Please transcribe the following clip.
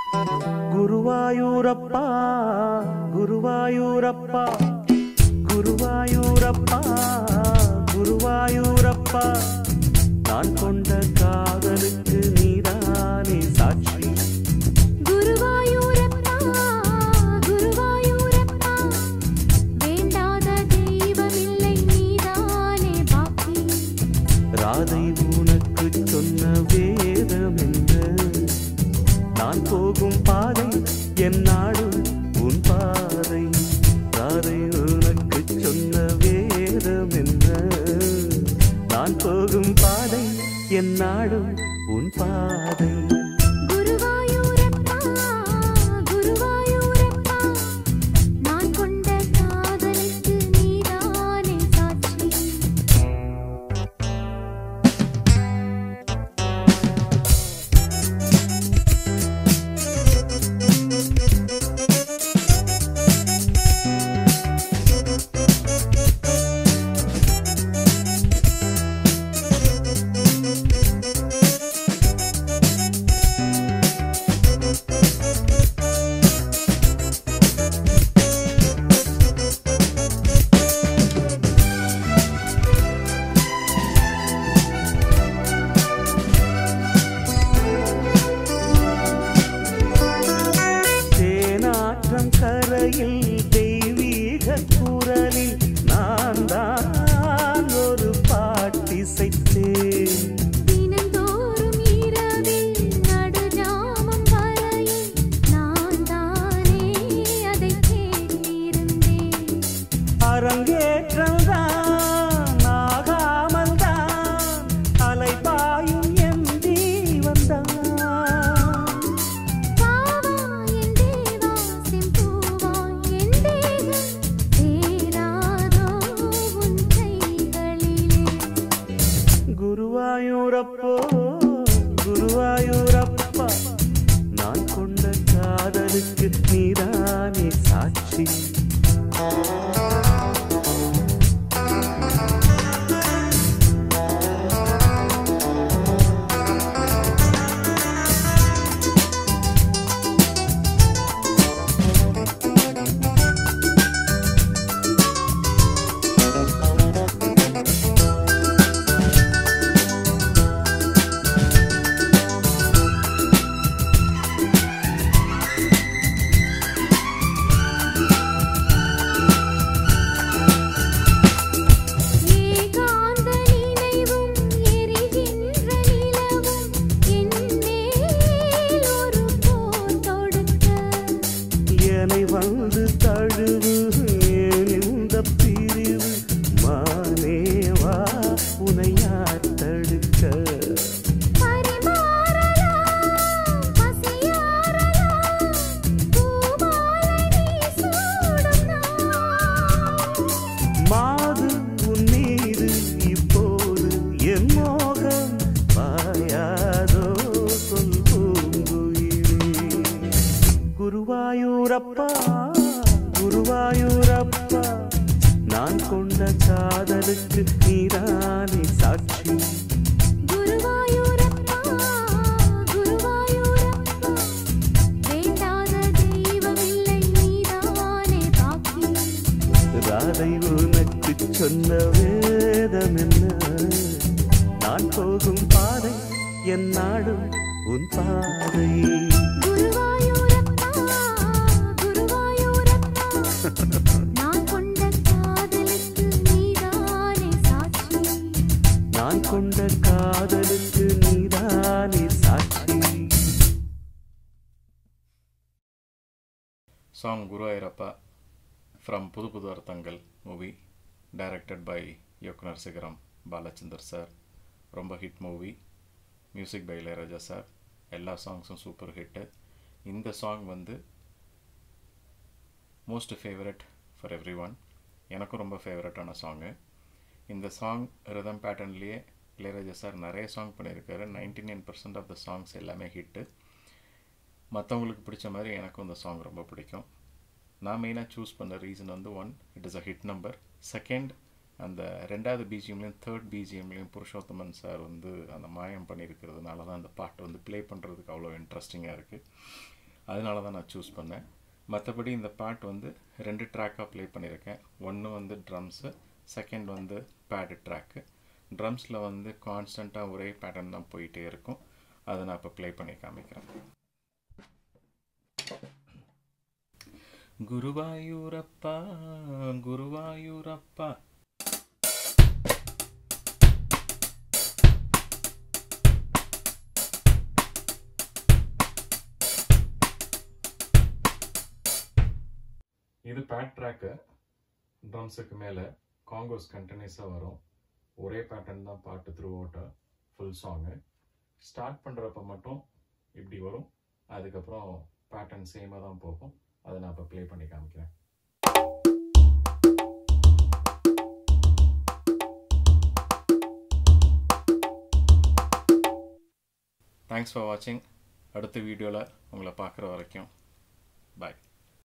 குருவாயூரப்பா குருவாயூரப்பா குருவாயூரப்பா குருவாயூரப்பா நான் கொண்ட காதலுக்கு நீதானே சாட்சி குருவாயூரப்பா குருவாயூரப்பா வேண்டாத தெய்வமில்லை நீதானே பாக்கி ராதை உனக்கு சொன்ன வேதம் என்ன நான் போகும் பாதை என் நாடு உன் பாதை ராதை உனக்கு சொன்ன வேதம் என்ன நான் போகும் பாதை என் நாடு உன் பாதை குருவாயூரப்பா குருவாயூரப்பா நான் கொண்ட காதலுக்கு நீதானே சாட்சி தேனாற்றம் கரையில் தெய்வீக குரலில் நான் தான் ஒரு பாட்டிசைத்தேன் தினந்தோறும் இரவில் நடுஜாமம் வரையில் நான் தானே அதை கேட்டிருந்தேன் அரங்கேற்றம்தான் ஆகாமல் தான் அலைபாயும் என் ஜீவன்தான் பாவா என் தேவா செம்பூவா என் தேகம் சேராதோ உன் கைகளிலே குருவாயூரப்போ குருவாயூரப்பா நான் கொண்ட காதலுக்கு நீதானே சாட்சி ஏகாந்த நினைவும் எரிகின்ற நிலவும் என் மேல் ஒரு போர் தொடுக்க என்னை வந்து தழுவு ஏன் இந்த பிரிவு மானேவா உனை யார் தடுக்க பரிமாறலாம் பசியாறலாம் பூமாலை நீ சூடும் நாள் மாது உன் மீது இப்போது என் மோகம் பாயாதோ சொல் பூங்குயிலே குருவாயூரப்பா குருவாயூரப்பா நான் கொண்ட காதலுக்கு நீதானே சாட்சி குருவாயூரப்பா குருவாயூரப்பா வேண்டாத தெய்வமில்லை நீதானே பாக்கி ராதை உனக்கு சொன்ன வேதம் என்ன நான் போகும் பாதை என் நாடும் உன் பாதை குருவாயூரப்பா குருவாயூரப்பா நான் கொண்ட காதலுக்கு நீதானே சாட்சி நான் கொண்ட காதலுக்கு நீதானே சாட்சி சாங் குருவாயூரப்பா ஃப்ரம் புது புது அர்த்தங்கள் மூவி டைரக்டட் பை இயக்குனர் சிகரம் பாலச்சந்தர் சார் ரொம்ப hit movie music by Ilaiyaraaja sir எல்லா சாங்ஸும் சூப்பர் ஹிட்டு இந்த சாங் வந்து most favourite for everyone எனக்கும் ரொம்ப ஃபேவரட்டான சாங்கு இந்த சாங் ரிதம் பேட்டர்ன்லேயே இளையராஜா சார் நிறைய சாங் பண்ணியிருக்காரு ninety nine percent of the songs எல்லாமே ஹிட்டு மற்றவங்களுக்கு பிடிச்ச மாதிரி எனக்கும் இந்த சாங் ரொம்ப பிடிக்கும் நான் மெயினாக சூஸ் பண்ண ரீசன் வந்து one it is a hit number second அந்த ரெண்டாவது பிஜிஎம்லேயும் தேர்ட் பிஜிஎம்லேயும் புருஷோத்தமன் சார் வந்து அந்த மாயம் பண்ணியிருக்கிறதுனால தான் அந்த பாட்டு வந்து ப்ளே பண்ணுறதுக்கு அவ்வளோ இன்ட்ரெஸ்டிங்காக இருக்குது அதனால தான் நான் சூஸ் பண்ணேன் மற்றபடி இந்த பாட் வந்து ரெண்டு ட்ராக்காக ப்ளே பண்ணியிருக்கேன் ஒன்று வந்து ட்ரம்ஸு செகண்ட் வந்து பேடு ட்ராக்கு ட்ரம்ஸில் வந்து கான்ஸ்டண்ட்டாக ஒரே பேட்டர்ன் தான் போயிட்டே இருக்கும் அதை நான் இப்போ ப்ளே பண்ணி காமிக்கிறேன் குருவாயூரப்பா குருவாயூரப்பா இது பேட் ட்ராக்கு ட்ரம்ஸுக்கு மேலே காங்கோஸ் கண்டினியூஸாக வரும் ஒரே பேட்டர்ன் தான் பாட்டு throughout full song start பண்ணுறப்ப மட்டும் இப்படி வரும் அதுக்கப்புறம் பேட்டர்ன் சேமாக தான் போகும் அதை நான் இப்போ ப்ளே பண்ணி காமிக்கிறேன் தேங்க்ஸ் ஃபார் வாட்சிங் அடுத்த வீடியோவில் உங்களை பார்க்குற வரைக்கும் பாய்